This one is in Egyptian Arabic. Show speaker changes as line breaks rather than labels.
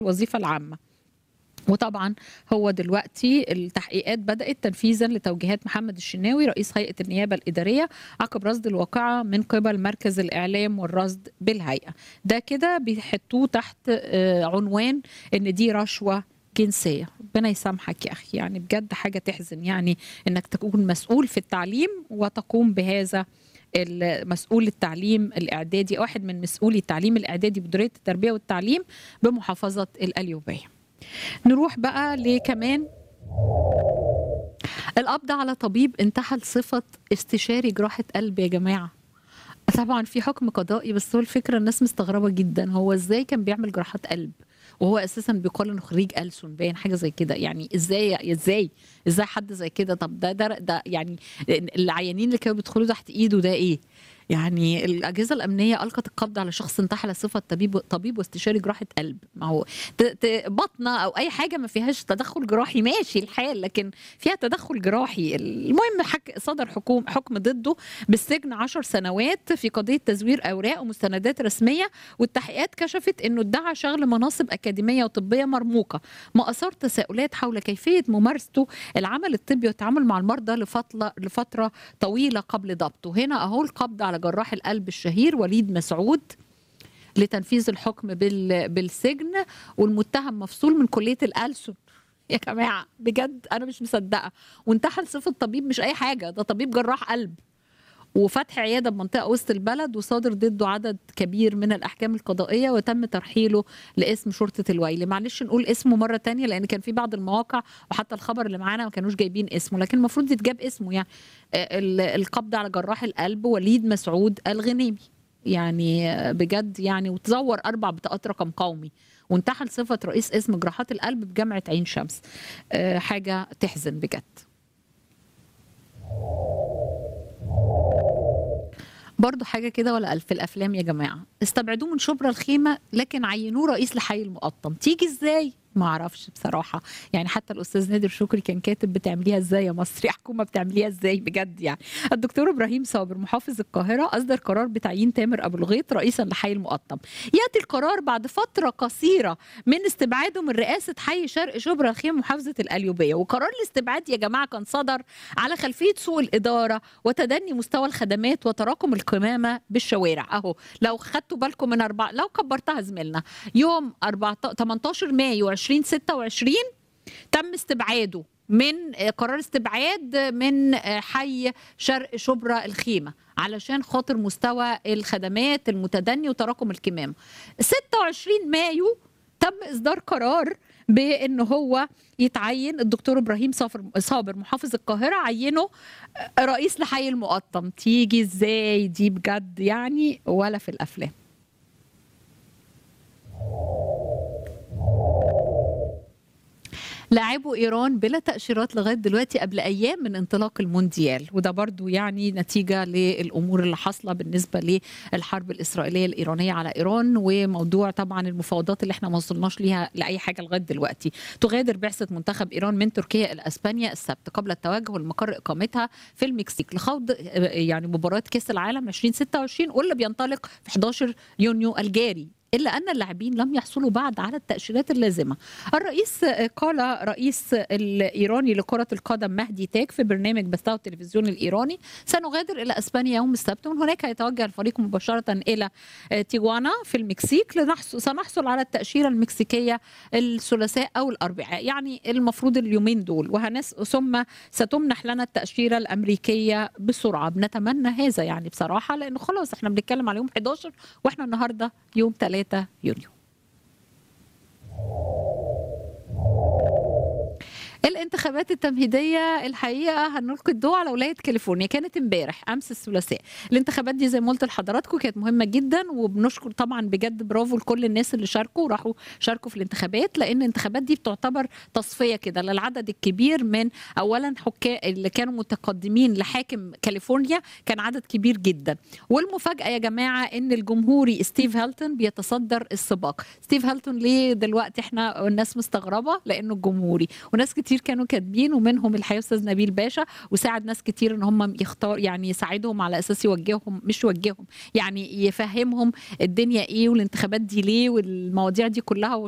الوظيفة العامة وطبعا هو دلوقتي التحقيقات بدأت تنفيذا لتوجيهات محمد الشناوي رئيس هيئة النيابة الإدارية عقب رصد الواقعة من قبل مركز الإعلام والرصد بالهيئة ده كده بيحطوه تحت آه، عنوان إن دي رشوة جنسية ربنا يسامحك يا أخي يعني بجد حاجة تحزن يعني إنك تكون مسؤول في التعليم وتقوم بهذا مسؤول التعليم الاعدادي واحد من مسؤولي التعليم الاعدادي بدوريه التربيه والتعليم بمحافظه القليوبيه. نروح بقى لكمان القبض على طبيب انتحل صفه استشاري جراحه قلب يا جماعه. طبعا في حكم قضائي بس هو الفكره الناس مستغربه جدا هو ازاي كان بيعمل جراحات قلب وهو اساسا بيقال انه خريج ألسن باين حاجه زي كده يعني ازاي ازاي ازاي حد زي كده طب ده ده, ده يعني العيانين اللي كانوا بيدخلوا تحت ايده ده ايه يعني الاجهزه الامنيه القت القبض على شخص انتحل صفه طبيب طبيب واستشاري جراحه قلب ما هو ت- ت- بطنه او اي حاجه ما فيهاش تدخل جراحي ماشي الحال لكن فيها تدخل جراحي المهم حك صدر حكوم حكم ضده بالسجن 10 سنوات في قضيه تزوير اوراق ومستندات رسميه والتحقيقات كشفت انه ادعى شغل مناصب اكاديميه وطبيه مرموقه ما اثار تساؤلات حول كيفيه ممارسته العمل الطبي والتعامل مع المرضى لفتره لفتره طويله قبل ضبطه هنا اهو القبض على جراح القلب الشهير وليد مسعود لتنفيذ الحكم بال... بالسجن والمتهم مفصول من كليه الألسن يا جماعه بجد انا مش مصدقه وانتحل صفه طبيب مش اي حاجه ده طبيب جراح قلب وفتح عياده بمنطقه وسط البلد وصادر ضده عدد كبير من الاحكام القضائيه وتم ترحيله لاسم شرطه الويلي معلش نقول اسمه مره تانية لان كان في بعض المواقع وحتى الخبر اللي معانا ما كانوش جايبين اسمه لكن المفروض يتجاب اسمه يعني آه، ال- القبض على جراح القلب وليد مسعود الغنيمي يعني آه، بجد يعني وتزور اربع بطاقات رقم قومي وانتحل صفه رئيس اسم جراحات القلب بجامعه عين شمس آه، حاجه تحزن بجد برضه حاجه كده ولا ألف في الافلام يا جماعه استبعدوه من شبرا الخيمه لكن عينوه رئيس لحي المقطم تيجي ازاي ما اعرفش بصراحه يعني حتى الاستاذ نادر شكري كان كاتب بتعمليها ازاي يا مصر يا حكومه بتعمليها ازاي بجد يعني الدكتور ابراهيم صابر محافظ القاهره اصدر قرار بتعيين تامر ابو الغيط رئيسا لحي المقطم ياتي القرار بعد فتره قصيره من استبعاده من رئاسه حي شرق شبرا الخيمه محافظه القليوبيه وقرار الاستبعاد يا جماعه كان صدر على خلفيه سوء الاداره وتدني مستوى الخدمات وتراكم القمامه بالشوارع اهو لو خدتوا بالكم من اربع لو كبرتها زميلنا يوم 14 18 مايو 2026 تم استبعاده من قرار استبعاد من حي شرق شبرا الخيمة علشان خاطر مستوى الخدمات المتدني وتراكم الكمامة 26 مايو تم إصدار قرار بأن هو يتعين الدكتور إبراهيم صابر صابر محافظ القاهرة عينه رئيس لحي المقطم تيجي ازاي دي بجد يعني ولا في الأفلام لاعبوا ايران بلا تاشيرات لغايه دلوقتي قبل ايام من انطلاق المونديال وده برضو يعني نتيجه للامور اللي حاصله بالنسبه للحرب الاسرائيليه الايرانيه على ايران وموضوع طبعا المفاوضات اللي احنا ما وصلناش ليها لاي حاجه لغايه دلوقتي تغادر بعثه منتخب ايران من تركيا الى اسبانيا السبت قبل التوجه لمقر اقامتها في المكسيك لخوض يعني مباراه كاس العالم 2026 واللي بينطلق في 11 يونيو الجاري الا ان اللاعبين لم يحصلوا بعد على التاشيرات اللازمه. الرئيس قال رئيس الايراني لكره القدم مهدي تاج في برنامج بثه التلفزيون الايراني سنغادر الى اسبانيا يوم السبت ومن هناك هيتوجه الفريق مباشره الى تيجوانا في المكسيك لنحصل سنحصل على التاشيره المكسيكيه الثلاثاء او الاربعاء يعني المفروض اليومين دول وهنس ثم ستمنح لنا التاشيره الامريكيه بسرعه بنتمنى هذا يعني بصراحه لانه خلاص احنا بنتكلم على يوم 11 واحنا النهارده يوم 3 يونيو الانتخابات التمهيديه الحقيقه هنلقي الضوء على ولايه كاليفورنيا كانت امبارح امس الثلاثاء الانتخابات دي زي ما قلت لحضراتكم كانت مهمه جدا وبنشكر طبعا بجد برافو لكل الناس اللي شاركوا وراحوا شاركوا في الانتخابات لان الانتخابات دي بتعتبر تصفيه كده للعدد الكبير من اولا حكام اللي كانوا متقدمين لحاكم كاليفورنيا كان عدد كبير جدا والمفاجاه يا جماعه ان الجمهوري ستيف هالتون بيتصدر السباق ستيف هالتون ليه دلوقتي احنا الناس مستغربه لانه الجمهوري وناس كتير كانوا كاتبين ومنهم الحقيقه استاذ نبيل باشا وساعد ناس كتير ان هم يختار يعني يساعدهم على اساس يوجههم مش يوجههم يعني يفهمهم الدنيا ايه والانتخابات دي ليه والمواضيع دي كلها